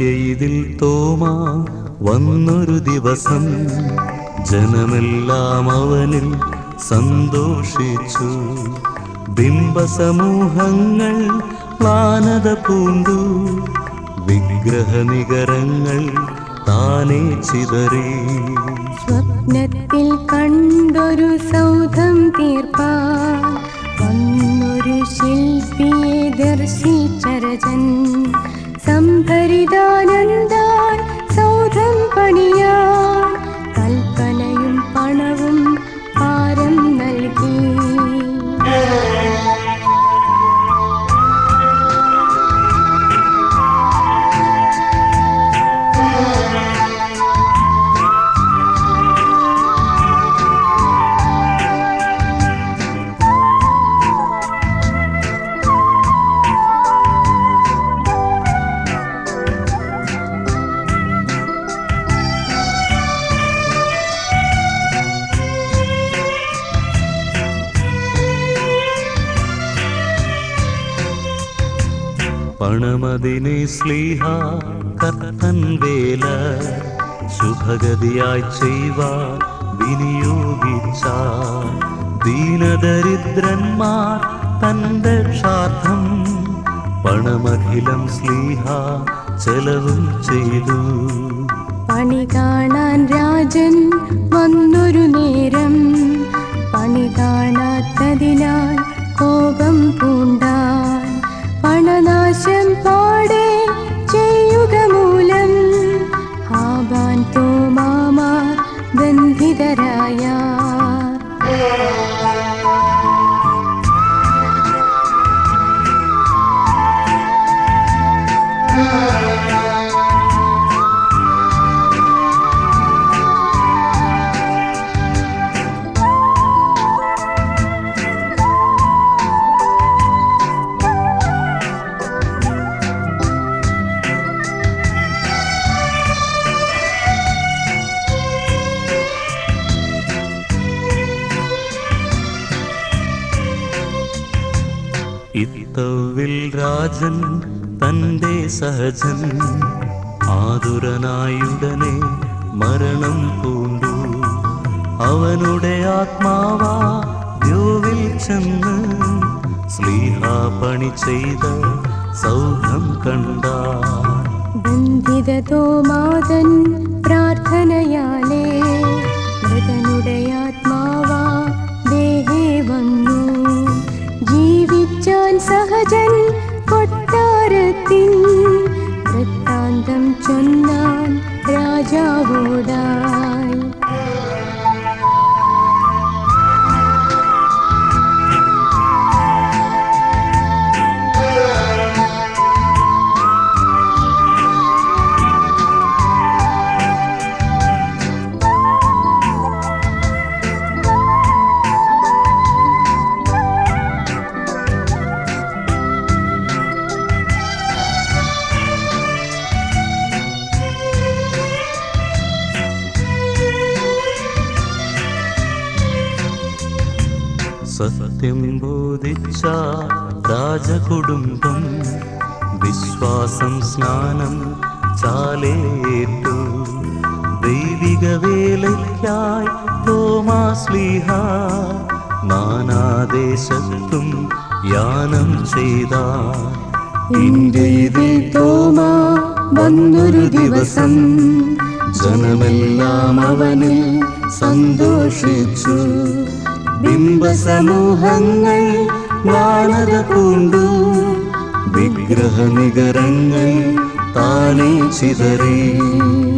ഇന്ത്യയിതിൽ തോമ വന്നൊരു ദിവസം ജനമെല്ലാം അവനിൽ സന്തോഷിച്ചു ബിംബസമൂഹങ്ങൾ പ്ലാനത പൂണ്ടു വിഗ്രഹനികരങ്ങൾ താനേ ചിതറി സ്വപ്നത്തിൽ കണ്ടൊരു സൗധം തീർപ്പാൻ വന്നൊരു ശില്പിയെ ദർശിച്ചരജൻ സംഭരിതാനന്ദാൻ സൗധം പണിയാൻ കൽപ്പനയും പണവും പാരം നൽകി പണമതിനെ സ്ലീഹ കത്തൻ വേല ശുഭഗതിയായി ചെയ്യുവാൻ വിനിയോഗിച്ച ദീനദരിദ്രന്മാർ തന്റെ ക്ഷാർത്ഥം പണമഖിലം സ്ലീഹ ചെലവും ചെയ്തു പണി കാണാൻ രാജൻ വന്നൊരു നേരം പണി കാണാത്തതിനാൽ കോപം പൂണ്ടാൻ പണനാശം പാടെ ചെയ്യുക മൂലം ഹാബാൻ തോമാമാർ ബന്ധിതരായ ഇത്തവിൽ രാജൻ തന്റെ സഹജൻ ആതുരനായുടനെ മരണം പൂണ്ടു അവനുടെ ആത്മാവാ ദ്യോവിൽ ചെന്ന് സ്ലീഹ പണി ചെയ്ത സൗഖം കണ്ട ബന്ധിത തോമാതൻ പ്രാർത്ഥനയാലേ മൃതനുടെ ആത്മാവാ ദേഹേ വന്നു ജീവിച്ചാൻ സഹജൻ കൊട്ടാരത്തിൻ വൃത്താന്തം ചൊന്നാൻ രാജാവോടായി സത്യം ബോധിച്ച രാജകുടുംബം വിശ്വാസം സ്നാനം ചാലേറ്റു ദൈവിക വേലയ്ക്കായി തോമാസ്ലീഹ നാനാദേശത്തും യാനം ചെയ്ത ഇന്ത്യയിൽ തോമാ വന്നൊരു ദിവസം ജനമെല്ലാം അവനിൽ സന്തോഷിച്ചു ബിംബസമൂഹങ്ങൾ വാനത പൂണ്ടു വിഗ്രഹനികരങ്ങൾ താനേ ചിതറി